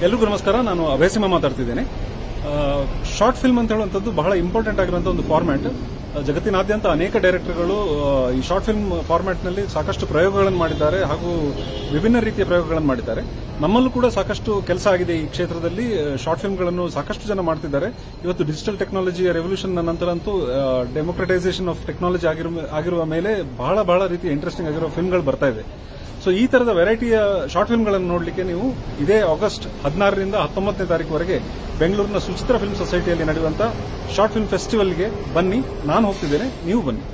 ಎಲ್ರಿಗೂ ನಮಸ್ಕಾರ ನಾನು ಅಭಯಸಿಂಹ ಮಾತಾಡ್ತಿದ್ದೇನೆ ಶಾರ್ಟ್ ಫಿಲ್ಮ್ ಅಂತ ಹೇಳುವಂಥದ್ದು ಬಹಳ ಇಂಪಾರ್ಟೆಂಟ್ ಆಗಿರುವಂಥ ಒಂದು ಫಾರ್ಮ್ಯಾಟ್ ಜಗತ್ತಿನಾದ್ಯಂತ ಅನೇಕ ಡೈರೆಕ್ಟರ್ಗಳು ಈ ಶಾರ್ಟ್ ಫಿಲ್ಮ್ ಫಾರ್ಮ್ಯಾಟ್ನಲ್ಲಿ ಸಾಕಷ್ಟು ಪ್ರಯೋಗಗಳನ್ನು ಮಾಡಿದ್ದಾರೆ ಹಾಗೂ ವಿಭಿನ್ನ ರೀತಿಯ ಪ್ರಯೋಗಗಳನ್ನು ಮಾಡಿದ್ದಾರೆ ನಮ್ಮಲ್ಲೂ ಕೂಡ ಸಾಕಷ್ಟು ಕೆಲಸ ಆಗಿದೆ ಈ ಕ್ಷೇತ್ರದಲ್ಲಿ ಶಾರ್ಟ್ ಫಿಲ್ಮ್ಗಳನ್ನು ಸಾಕಷ್ಟು ಜನ ಮಾಡ್ತಿದ್ದಾರೆ ಇವತ್ತು ಡಿಜಿಟಲ್ ಟೆಕ್ನಾಲಜಿಯ ರೆವಲ್ಯೂಷನ್ ನಂತರ ಅಂತೂ ಡೆಮೋಕ್ರಟೈಸೇಷನ್ ಆಫ್ ಟೆಕ್ನಾಲಜಿ ಆಗಿರುವ ಮೇಲೆ ಬಹಳ ಬಹಳ ರೀತಿಯ ಇಂಟ್ರೆಸ್ಟಿಂಗ್ ಆಗಿರುವ ಫಿಲ್ಮ್ಗಳು ಬರ್ತಾ ಇದೆ ಸೊ ಈ ತರದ ವೆರೈಟಿಯ ಶಾರ್ಟ್ ಫಿಲ್ಮ್ಗಳನ್ನು ನೋಡಲಿಕ್ಕೆ ನೀವು ಇದೇ ಆಗಸ್ಟ್ ಹದಿನಾರರಿಂದ ಹತ್ತೊಂಬತ್ತನೇ ತಾರೀಕುವರೆಗೆ ಬೆಂಗಳೂರಿನ ಸುಚಿತ್ರ ಫಿಲ್ಮ್ ಸೊಸೈಟಿಯಲ್ಲಿ ನಡೆಯುವಂತ ಶಾರ್ಟ್ ಫಿಲ್ಮ್ ಫೆಸ್ಟಿವಲ್ಗೆ ಬನ್ನಿ ನಾನು ಹೋಗ್ತಿದ್ದೇನೆ ನೀವು ಬನ್ನಿ